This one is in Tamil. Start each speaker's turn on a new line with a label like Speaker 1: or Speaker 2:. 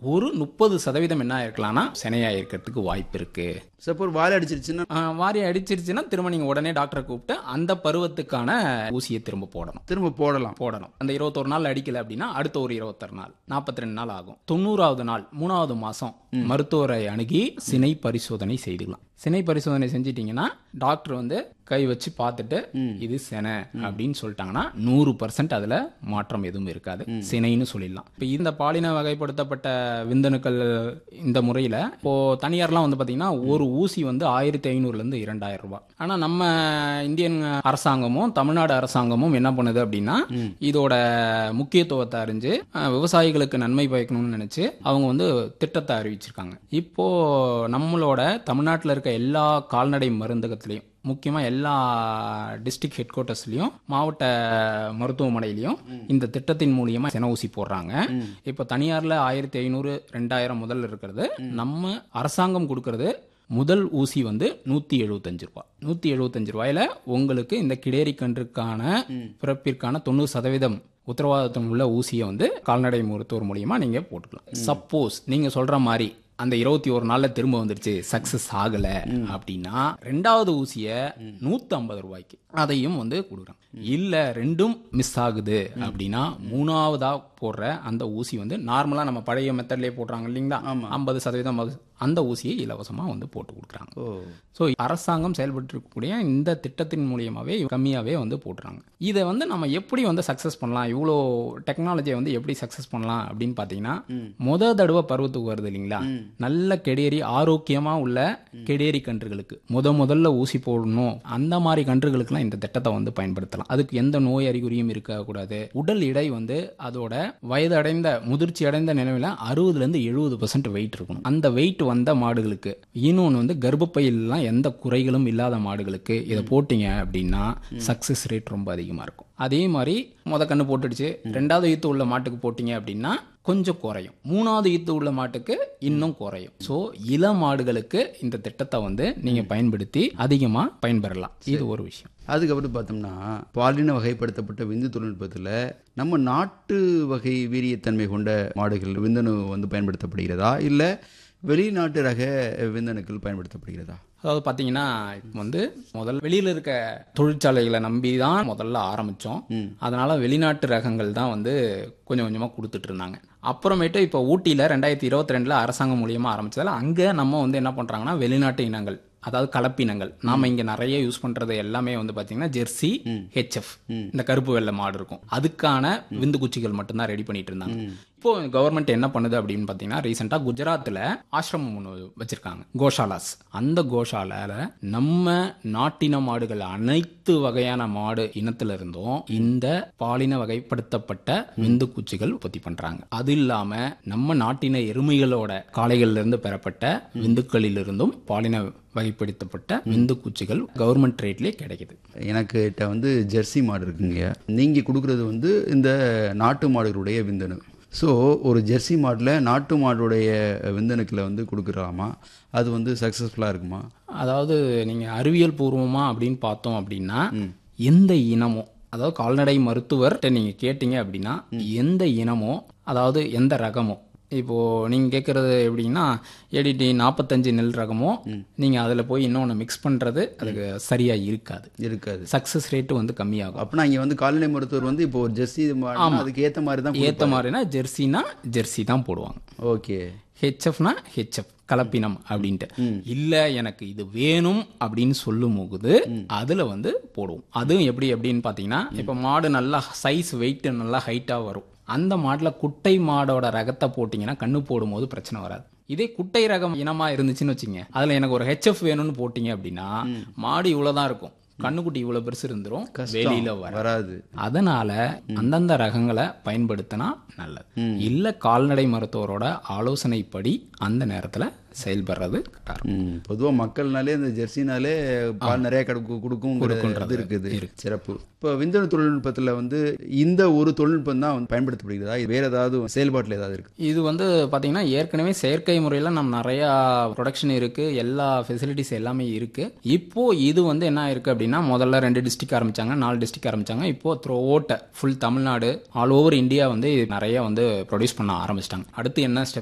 Speaker 1: ஒரு முப்பது சதவீதம் என்ன இருக்கலாம்னா சினையா இருக்கிறதுக்கு வாய்ப்பு இருக்கு
Speaker 2: சப்போஸ் வாழை அடிச்சிருச்சுன்னா
Speaker 1: ஆ, வாரி அடிச்சிருச்சுன்னா திரும்ப நீங்க உடனே டாக்டரை கூப்பிட்டு அந்த பருவத்துக்கான ஊசியை திரும்ப போடணும்
Speaker 2: திரும்ப போடலாம்
Speaker 1: போடணும் அந்த இருபத்தொரு நாள் அடிக்கல அப்படின்னா அடுத்த ஒரு இருபத்தொரு நாள் நாற்பத்தி ரெண்டு நாள் ஆகும் தொண்ணூறாவது நாள் மூணாவது மாசம் மருத்துவரை அணுகி சினை பரிசோதனை செய்துக்கலாம் சினை பரிசோதனை செஞ்சிட்டீங்கன்னா டாக்டர் வந்து கை வச்சு பார்த்துட்டு இது செனை அப்படின்னு சொல்லிட்டாங்கன்னா நூறு பர்சன்ட் அதுல மாற்றம் எதுவும் இருக்காது சினைன்னு சொல்லிடலாம் இப்போ இந்த பாலின வகைப்படுத்தப்பட்ட விந்தணுக்கள் இந்த முறையில இப்போ தனியார்லாம் வந்து பாத்தீங்கன்னா ஒரு ஊசி வந்து ஆயிரத்தி ஐநூறுல இருந்து இரண்டாயிரம் ரூபாய் ஆனா நம்ம இந்தியன் அரசாங்கமும் தமிழ்நாடு அரசாங்கமும் என்ன பண்ணுது அப்படின்னா இதோட முக்கியத்துவத்தை அறிஞ்சு அஹ், விவசாயிகளுக்கு நன்மை பயக்கணும்னு நினைச்சு அவங்க வந்து திட்டத்தை அறிவிச்சிருக்காங்க இப்போ நம்மளோட தமிழ்நாட்டில் இருக்க எல்லா கால்நடை மருந்தகத்திலையும் முக்கியமாக எல்லா டிஸ்ட்ரிக்ட் ஹெட் குவார்ட்டர்ஸ்லையும் மாவட்ட மருத்துவமனையிலையும் இந்த திட்டத்தின் மூலியமா சென ஊசி போடுறாங்க இப்போ தனியார்ல ஆயிரத்தி ஐநூறு ரெண்டாயிரம் முதல்ல இருக்கிறது நம்ம அரசாங்கம் கொடுக்கறது முதல் ஊசி வந்து நூத்தி எழுபத்தஞ்சு ரூபாய் நூத்தி எழுபத்தஞ்சு ரூபாயில உங்களுக்கு இந்த கிடேரி கன்றுக்கான பிறப்பிற்கான தொண்ணூறு சதவீதம் உத்தரவாதத்தம் உள்ள ஊசியை வந்து கால்நடை மருத்துவர் மூலியமா நீங்க போட்டுக்கலாம் சப்போஸ் நீங்க சொல்ற மாதிரி அந்த இருபத்தி ஒரு நாள்ல திரும்ப வந்துருச்சு சக்சஸ் ஆகல அப்படின்னா ரெண்டாவது ஊசிய நூத்தி ஐம்பது ரூபாய்க்கு அதையும் வந்து கொடுக்குறாங்க இல்ல ரெண்டும் மிஸ் ஆகுது அப்படின்னா மூணாவதா போடுற அந்த ஊசி வந்து நார்மலா நம்ம பழைய மெத்தட்லயே போடுறாங்க இல்லைங்களா ஐம்பது சதவீதம் அது- அந்த ஊசியை இலவசமா வந்து போட்டு கொடுக்குறாங்க
Speaker 2: ஓ
Speaker 1: ஸோ அரசாங்கம் செயல்பட்டு இருக்கக்கூடிய இந்த திட்டத்தின் மூலியமாவே கம்மியாவே வந்து போட்டுறாங்க இதை வந்து நம்ம எப்படி வந்து சக்ஸஸ் பண்ணலாம் இவ்வளோ டெக்னாலஜியை வந்து எப்படி சக்ஸஸ் பண்ணலாம் அப்படின்னு பார்த்தீங்கன்னா முத தடவை பருவத்துக்கு வருது இல்லைங்களா நல்ல கெடேரி ஆரோக்கியமா உள்ள கெடேரி கன்றுகளுக்கு முத முதல்ல ஊசி போடணும் அந்த மாதிரி கன்றுகளுக்குலாம் இந்த திட்டத்தை வந்து பயன்படுத்தலாம் அதுக்கு எந்த நோய் அறிகுறியும் இருக்கக்கூடாது உடல் எடை வந்து அதோட வயது அடைந்த முதிர்ச்சி அடைந்த நிலையில அறுபதுல இருந்து எழுபது பர்சன்ட் வெயிட் இருக்கணும் அந்த வெயிட் வந்த மாடுகளுக்கு இன்னொன்று வந்து கர்ப்பப்பையிலாம் எந்த குறைகளும் இல்லாத மாடுகளுக்கு இதை போட்டீங்க அப்படின்னா சக்சஸ் ரேட் ரொம்ப அதிகமா இருக்கும் அதே மாதிரி முத கண்ணு போட்டுடுச்சு ரெண்டாவது ஈத்து உள்ள மாட்டுக்கு போட்டீங்க அப்படின்னா கொஞ்சம் குறையும் மூணாவது ஈத்து உள்ள மாட்டுக்கு இன்னும் குறையும் ஸோ இள மாடுகளுக்கு இந்த திட்டத்தை வந்து நீங்க பயன்படுத்தி அதிகமா பயன்பெறலாம் இது ஒரு விஷயம்
Speaker 2: அதுக்கப்புறம் பார்த்தோம்னா பாலின வகைப்படுத்தப்பட்ட விந்து தொழில்நுட்பத்தில் நம்ம நாட்டு வகை வீரியத்தன்மை கொண்ட மாடுகள் விந்தணு வந்து பயன்படுத்தப்படுகிறதா இல்லை வெளிநாட்டு ரக விந்தணுக்கள் பயன்படுத்தப்படுகிறதா
Speaker 1: அதாவது பார்த்தீங்கன்னா இப்போ வந்து முதல்ல வெளியில் இருக்க தொழிற்சாலைகளை நம்பி தான் முதல்ல ஆரம்பித்தோம் அதனால வெளிநாட்டு ரகங்கள் தான் வந்து கொஞ்சம் கொஞ்சமாக கொடுத்துட்டு இருந்தாங்க அப்புறமேட்டு இப்போ ஊட்டியில் ரெண்டாயிரத்தி இருபத்தி ரெண்டில் அரசாங்கம் மூலியமாக ஆரம்பிச்சதால அங்கே நம்ம வந்து என்ன பண்ணுறாங்கன்னா வெளிநாட்டு இனங்கள் அதாவது கலப்பினங்கள் நாம இங்க நிறைய யூஸ் பண்றது எல்லாமே வந்து பாத்தீங்கன்னா ஜெர்சி ஹெச்எஃப் இந்த கருப்பு வெள்ளை மாடு இருக்கும் அதுக்கான விந்து குச்சிகள் மட்டும்தான் ரெடி பண்ணிட்டு இருந்தாங்க இப்போ கவர்மெண்ட் என்ன பண்ணுது அப்படின்னு பாத்தீங்கன்னா ரீசெண்டா குஜராத்ல ஆசிரமம் ஒன்று வச்சிருக்காங்க கோஷாலாஸ் அந்த கோஷாலால நம்ம நாட்டின மாடுகள் அனைத்து வகையான மாடு இனத்துல இருந்தும் இந்த பாலின வகைப்படுத்தப்பட்ட விந்து குச்சிகள் உற்பத்தி பண்றாங்க அது இல்லாம நம்ம நாட்டின எருமைகளோட காளைகள்ல இருந்து பெறப்பட்ட விந்துக்களில் இருந்தும் பாலின வகைப்படுத்தப்பட்ட விந்து குச்சிகள் கவர்மெண்ட் ரேட்லயே கிடைக்குது
Speaker 2: எனக்கு கிட்ட வந்து ஜெர்சி மாடு இருக்குங்க நீங்கள் கொடுக்குறது வந்து இந்த நாட்டு மாடுகளுடைய விந்தணு ஸோ ஒரு ஜெர்சி மாடில் நாட்டு மாடுடைய விந்தணுக்களை வந்து கொடுக்குறாமா அது வந்து சக்ஸஸ்ஃபுல்லாக இருக்குமா
Speaker 1: அதாவது நீங்க அறிவியல் பூர்வமா அப்படின்னு பார்த்தோம் அப்படின்னா எந்த இனமோ அதாவது கால்நடை மருத்துவர்கிட்ட நீங்க கேட்டீங்க அப்படின்னா எந்த இனமோ அதாவது எந்த ரகமோ இப்போ நீங்க கேட்கறது எப்படின்னா ஏடிடி நாற்பத்தஞ்சு நெல் ரகமோ நீங்க அதுல போய் இன்னொன்னு மிக்ஸ் பண்றது அதுக்கு சரியா இருக்காது
Speaker 2: இருக்காது
Speaker 1: சக்சஸ் ரேட்டு வந்து கம்மியாகும்
Speaker 2: அப்படின்னா இங்கே வந்து கால்நடை மருத்துவர் வந்து இப்போ ஒரு ஜெர்சி மாடுனா அதுக்கு ஏற்ற மாதிரி தான்
Speaker 1: ஏத்த மாதிரினா ஜெர்சினா ஜெர்சி தான் போடுவாங்க
Speaker 2: ஓகே
Speaker 1: ஹெச்எஃப்னா ஹெச்எஃப் கலப்பினம் அப்படின்ட்டு இல்ல எனக்கு இது வேணும் அப்படின்னு சொல்லும் போது அதுல வந்து போடுவோம் அதுவும் எப்படி அப்படின்னு பாத்தீங்கன்னா இப்ப மாடு நல்லா சைஸ் வெயிட் நல்லா ஹைட்டா வரும் அந்த மாடுல குட்டை மாடோட ரகத்தை போட்டீங்கன்னா கண்ணு போடும்போது பிரச்சனை வராது இதே குட்டை ரகம் இனமா இருந்துச்சுன்னு வச்சுங்க அதுல எனக்கு ஒரு ஹெச்எஃப் வேணும்னு போட்டீங்க அப்படின்னா மாடு இவ்வளவுதான் இருக்கும் கண்ணுக்குட்டி இவ்வளவு பெருசு இருந்துரும் வெளியில வர
Speaker 2: வராது
Speaker 1: அதனால அந்தந்த ரகங்களை பயன்படுத்தினா நல்லது இல்ல கால்நடை மருத்துவரோட ஆலோசனைப்படி அந்த நேரத்துல செயல்படுறது கரெக்டா இருக்கும்
Speaker 2: பொதுவாக மக்கள்னாலே இந்த ஜெர்சினாலே பால் நிறைய கிடைக்கும் கொடுக்குங்கிறது இருக்குது சிறப்பு இப்போ விந்தணு தொழில்நுட்பத்தில் வந்து இந்த ஒரு தொழில்நுட்பம் தான் வந்து பயன்படுத்தப்படுகிறதா இது வேற ஏதாவது செயல்பாட்டில் ஏதாவது இருக்கு
Speaker 1: இது வந்து பாத்தீங்கன்னா ஏற்கனவே செயற்கை முறையில நம்ம நிறைய ப்ரொடக்ஷன் இருக்கு எல்லா ஃபெசிலிட்டிஸ் எல்லாமே இருக்கு இப்போ இது வந்து என்ன இருக்கு அப்படின்னா முதல்ல ரெண்டு டிஸ்ட்ரிக்ட் ஆரம்பிச்சாங்க நாலு டிஸ்ட்ரிக்ட் ஆரம்பிச்சாங்க இப்போ throughout Tamil Nadu all over India வந்து இது நிறைய வந்து ப்ரொடியூஸ் பண்ண ஆரம்பிச்சிட்டாங்க அடுத்து என்ன ஸ்டெப்